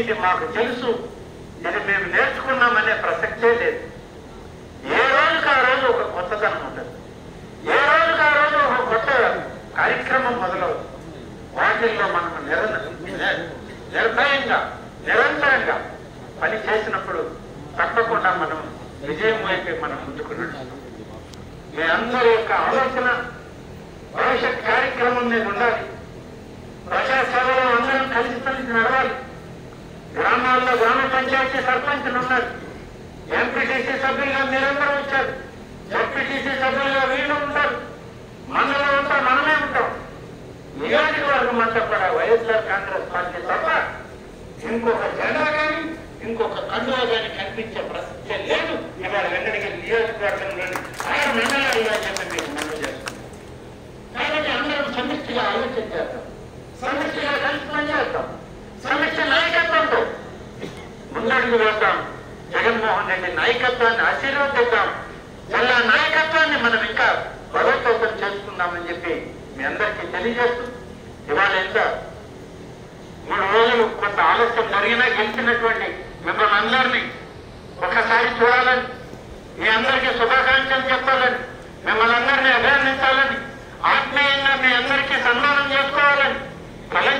ఇది మాకు తెలుసు ఇది మేము నేర్చుకున్నామనే ప్రసక్తే లేదు ఏ రోజుకి ఆ రోజు ఒక కొత్తదనం ఉంటుంది ఏ రోజుకి ఆ రోజు ఒక కొత్త కార్యక్రమం మొదలవుతుంది వాటిల్లో మనం నిర ని- నిర్భయంగా నిరంతరంగా పని చేసినప్పుడు తప్పకుండా మనం విజయం వైపు మనం ముందుకు నడుస్తాం మీ అందరి యొక్క ఆలోచన భవిష్యత్ కార్యక్రమం మీద ఉండాలి ప్రజాసేవలో అందరం కలిసి కలిసి నడవాలి గ్రామాల్లో గ్రామ పంచాయతీ సర్పంచులు ఉన్నారు ఎంపీటీసీ సభ్యులుగా మీరందరూ వచ్చారు ఎంపీటీసీ సభ్యులుగా వీళ్ళు ఉంటారు మనలో ఉంటా మనమే ఉంటాం నియోజకవర్గం అంతా కూడా వైఎస్ఆర్ కాంగ్రెస్ పార్టీ తప్ప ఇంకొక జెండా కానీ ఇంకొక కండువా కానీ కనిపించే ప్రసక్తే లేదు ఇవాళ వెంకటగిరి నియోజకవర్గంలోని ఆరు మండలాల్లో చెప్పి మీకు మనవి చేస్తున్నాం కాబట్టి అందరం సమిష్టిగా ఆలోచన చేద్దాం సమిష్టిగా కలిసి పనిచేద్దాం సమిష్టి నాయకత్వంతో ముందడుగు వేద్దాం జగన్మోహన్ రెడ్డి నాయకత్వాన్ని ఆశీర్వదిద్దాం జిల్లా నాయకత్వాన్ని మనం ఇంకా బలోపేతం చేసుకుందామని చెప్పి మీ అందరికీ తెలియజేస్తూ ఇవాళ ఎంత మూడు రోజులు కొంత ఆలస్యం జరిగినా గెలిచినటువంటి మిమ్మల్ని అందరినీ ఒకసారి చూడాలని మీ అందరికీ శుభాకాంక్షలు చెప్పాలని మిమ్మల్ని అందరినీ అభినందించాలని ఆత్మీయంగా మీ అందరికీ సన్మానం చేసుకోవాలని